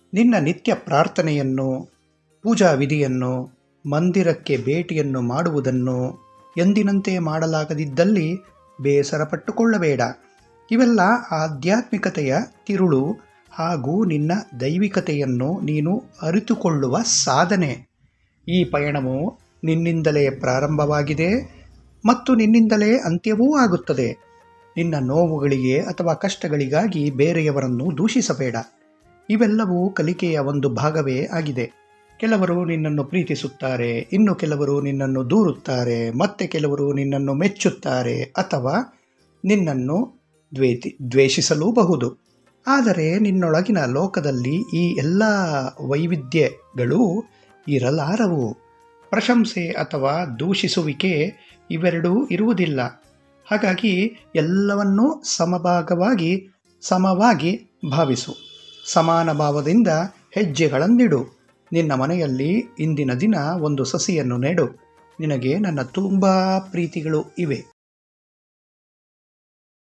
ನಿನ್ನ ನಿತ್ಯ ಪ್ರಾರ್ಥನೆಯನ್ನು ಪೂಜಾ ವಿಧಿಯನ್ನು ಮಂದಿರಕ್ಕೆ ಭೇಟಿಯನ್ನು ಮಾಡುವುದನ್ನು ಎಂದಿನಂತೆ ಮಾಡಲಾಗದಿದ್ದಲ್ಲಿ ಬೇಸರ ಪಟ್ಟುಕೊಳ್ಳಬೇಡ ಇವೆಲ್ಲ ಆಧ್ಯಾತ್ಮಿಕತೆಯ ತಿರುಳು ಹಾಗೂ ನಿನ್ನ ದೈವಿಕತೆಯನ್ನು ನೀನು ಅರಿತುಕೊಳ್ಳುವ ಸಾಧನೆ ಈ ಪಯಣವು ನಿನ್ನಿಂದಲೇ ಪ್ರಾರಂಭವಾಗಿದೆ ಮತ್ತು ನಿನ್ನಿಂದಲೇ ಅಂತ್ಯವೂ ಆಗುತ್ತದೆ ನಿನ್ನ ನೋವುಗಳಿಗೆ ಅಥವಾ ಕಷ್ಟಗಳಿಗಾಗಿ ಬೇರೆಯವರನ್ನು ದೂಷಿಸಬೇಡ ಇವೆಲ್ಲವೂ ಕಲಿಕೆಯ ಒಂದು ಭಾಗವೇ ಆಗಿದೆ ಕೆಲವರು ನಿನ್ನನ್ನು ಪ್ರೀತಿಸುತ್ತಾರೆ ಇನ್ನು ಕೆಲವರು ನಿನ್ನನ್ನು ದೂರುತ್ತಾರೆ ಮತ್ತೆ ಕೆಲವರು ನಿನ್ನನ್ನು ಮೆಚ್ಚುತ್ತಾರೆ ಅಥವಾ ನಿನ್ನನ್ನು ದ್ವೇತಿ ದ್ವೇಷಿಸಲೂಬಹುದು ಆದರೆ ನಿನ್ನೊಳಗಿನ ಲೋಕದಲ್ಲಿ ಈ ಎಲ್ಲ ವೈವಿಧ್ಯಗಳು ಇರಲಾರವು ಪ್ರಶಂಸೆ ಅಥವಾ ದೂಷಿಸುವಿಕೆ ಇವೆರಡೂ ಇರುವುದಿಲ್ಲ ಹಾಗಾಗಿ ಎಲ್ಲವನ್ನೂ ಸಮಭಾಗವಾಗಿ ಸಮವಾಗಿ ಭಾವಿಸು ಸಮಾನ ಭಾವದಿಂದ ಹೆಜ್ಜೆಗಳನ್ನಿಡು ನಿನ್ನ ಮನೆಯಲ್ಲಿ ಇಂದಿನ ದಿನ ಒಂದು ಸಸಿಯನ್ನು ನೆಡು ನಿನಗೆ ನನ್ನ ತುಂಬ ಪ್ರೀತಿಗಳು ಇವೆ